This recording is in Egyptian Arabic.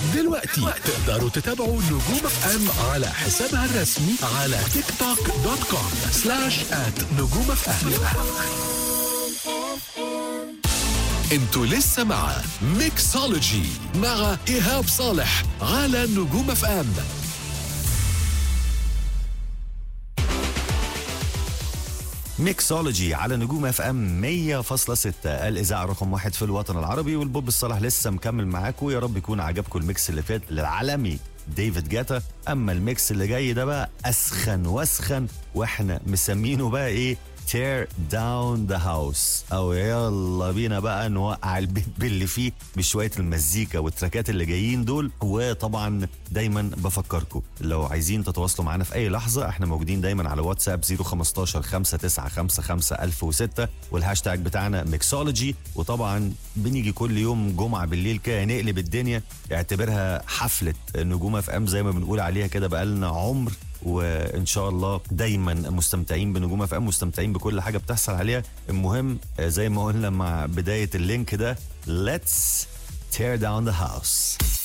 دلوقتي تقدروا تتابعوا نجوم اف ام على حسابها الرسمي على تيك توك دوت كوم سلاش ات نجوم اف ام انتوا لسه مع ميكسولوجي مع ايهاب صالح على نجوم اف ام ميكسولوجي على نجوم اف ام 100.6 الاذاعه رقم واحد في الوطن العربي والبوب الصالح لسه مكمل معاكم يا رب يكون عجبكم الميكس اللي فات للعالمي ديفيد جاتا اما الميكس اللي جاي ده بقى اسخن واسخن واحنا مسمينه بقى ايه tear down the house او يلا بينا بقى نوقع البيت باللي فيه بشويه المزيكا والتراكات اللي جايين دول وطبعا دايما بفكركم لو عايزين تتواصلوا معانا في اي لحظه احنا موجودين دايما على واتساب 015 5955 1006 والهاشتاج بتاعنا ميكسولوجي وطبعا بنيجي كل يوم جمعه بالليل كده نقلب الدنيا اعتبرها حفله نجوم اف ام زي ما بنقول عليها كده بقالنا عمر وان شاء الله دايما مستمتعين بنجوم اف ام مستمتعين بكل حاجه بتحصل عليها المهم آه، زي ما قلنا مع بدايه اللينك ده let's tear down the house